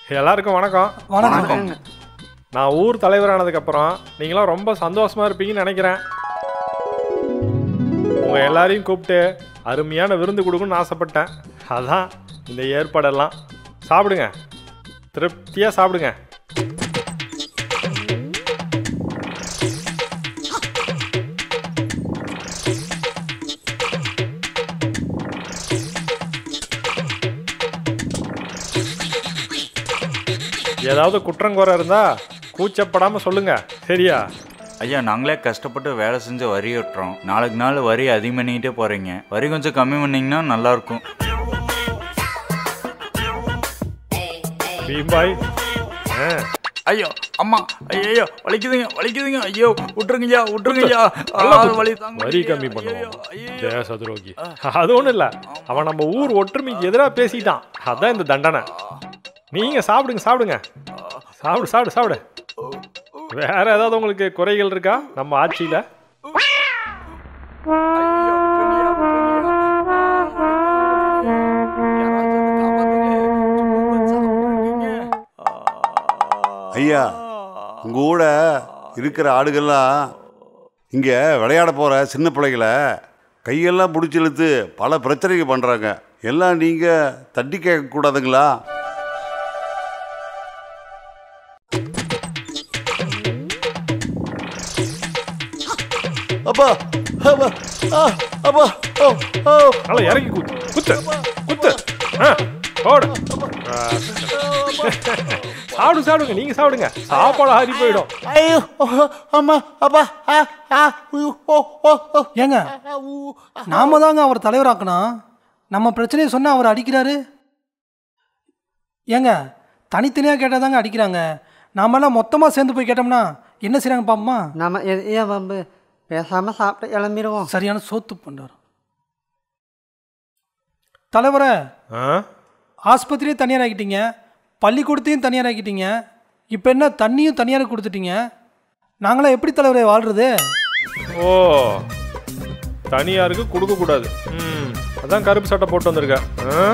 எல்லாருக்கும் வணக்கம் வணக்கம் நான் ஊர் தலைவரானதுக்கப்புறம் நீங்களாம் ரொம்ப சந்தோஷமா இருப்பீங்கன்னு நினைக்கிறேன் உங்க எல்லாரையும் கூப்பிட்டு அருமையான விருந்து கொடுக்கணும்னு ஆசைப்பட்டேன் அதான் இந்த ஏற்பாடெல்லாம் சாப்பிடுங்க திருப்தியாக சாப்பிடுங்க ஏதாவது குற்றங்குறை இருந்தா கூச்சப்படாம சொல்லுங்க சரியா ஐயா நாங்களே கஷ்டப்பட்டு வேலை செஞ்சு வரி கட்டுறோம் நாளுக்கு நாள் வரி அதிகம் பண்ணிக்கிட்டே போறீங்க வரி கொஞ்சம் கம்மி பண்ணீங்கன்னா நல்லா இருக்கும் பீம்பாய் ஆ ஐயோ அம்மா ஐயோ வலிக்குதுங்க வலிக்குதுங்க ஐயோ விட்டுருங்கய்யா விட்டுருங்கய்யா நல்லா ஆ, குத்து. வலி தாங்க வரி முடியலையே. கம்மி ஐயையோ, பண்ணுவோம் ஐயையோ. தேச துரோகி அது ஒண்ணும் இல்ல அவன் நம்ம ஊர் ஒற்றுமைக்கு எதிராக பேசிட்டான் அதான் இந்த தண்டனை நீங்க சாப்பிடுங்க சாப்பிடுங்க சாப்பிடு சாப்பிடு சாப்பிடு வேற ஏதாவது உங்களுக்கு குறைகள் இருக்கா நம்ம ஆட்சியில ஐயா உங்க கூட இருக்கிற ஆடுகள்லாம் இங்கே விளையாட போகிற சின்ன பிள்ளைகளை கையெல்லாம் பிடிச்சி இழுத்து பல பிரச்சனைகள் பண்ணுறாங்க எல்லாம் நீங்கள் தட்டி கேட்கக்கூடாதுங்களா அப்பா அப்பா ஆ, அப்பா ஓ ஓ நல்லா இறங்கி குத்து குத்து குத்து ஆ, போடு ஆ. சாப்பிடு சாப்பிடுங்க நீங்க சாப்பிடுங்க சாப்பாடு ஆறி போயிடும் ஐயோ அம்மா அப்பா ஆ ஆ உ, ஓ ஓ ஓ ஏங்க ஆ, ஊ, ஆ. நாம தாங்க அவர் தலைவராக்கணும் நம்ம பிரச்சனையை சொன்னா அவர் அடிக்கிறாரு ஏங்க தனித்தனியாக கேட்டால் தாங்க அடிக்கிறாங்க நாமெல்லாம் மொத்தமாக சேர்ந்து போய் கேட்டோம்னா என்ன செய்கிறாங்க பாப்போமா நம்ம எது ஏன் வம்பு பேசாமல் சாப்பிட்டு கிளம்பிடுவோம் சரியான சோத்து பண்ணுறாரு தலைவரை ஆ? ஆஸ்பத்திரியே தனியார் ஆக்கிட்டீங்க பள்ளிக்கூடத்தையும் தனியார் ஆக்கிட்டீங்க இப்போ என்ன தண்ணியும் தனியார் கொடுத்துட்டீங்க நாங்களாம் எப்படி தலைவரை வாழ்றது ஓ தனியாருக்கு கொடுக்க கூடாது ம் அதான் கருப்பு சட்டை போட்டு வந்திருக்க ஆ?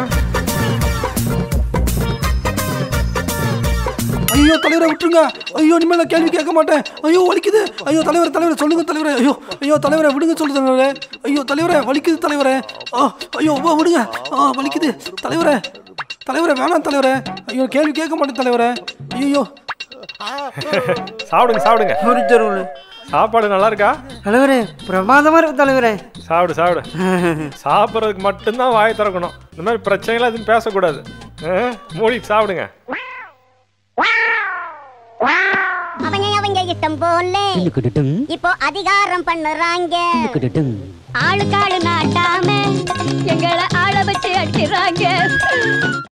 ஐயோ தலைவரை விட்டுருங்க ஐயோ இனிமேல் நான் கேள்வி கேட்க மாட்டேன் ஐயோ வலிக்குது ஐயோ தலைவரை தலைவரை சொல்லுங்க தலைவரே ஐயோ ஐயோ தலைவரை விடுங்க சொல்லுங்க தலைவரே ஐயோ தலைவரே வலிக்குது தலைவரே ஆ ஐயோ வா விடுங்க ஆ வலிக்குது தலைவரே தலைவரே வேணாம் தலைவரே ஐயோ கேள்வி கேட்க மாட்டேன் தலைவரே ஐயோ சாப்பிடுங்க சாப்பிடுங்க ஒரு தெருவில் சாப்பாடு நல்லா இருக்கா தலைவரே பிரமாதமாக இருக்கு தலைவரே சாப்பிடு சாப்பிடு சாப்பிட்றதுக்கு மட்டும்தான் வாய் திறக்கணும் இந்த மாதிரி பிரச்சனைலாம் எதுவும் பேசக்கூடாது ஆ? மூடிட்டு சாப்பிடுங்க அவங்க அவங்க இஷ்டம் போல இப்போ அதிகாரம் பண்ணுறாங்க ஆளுக்காளு நாட்டாம எங்களை ஆள வச்சு அடிக்கிறாங்க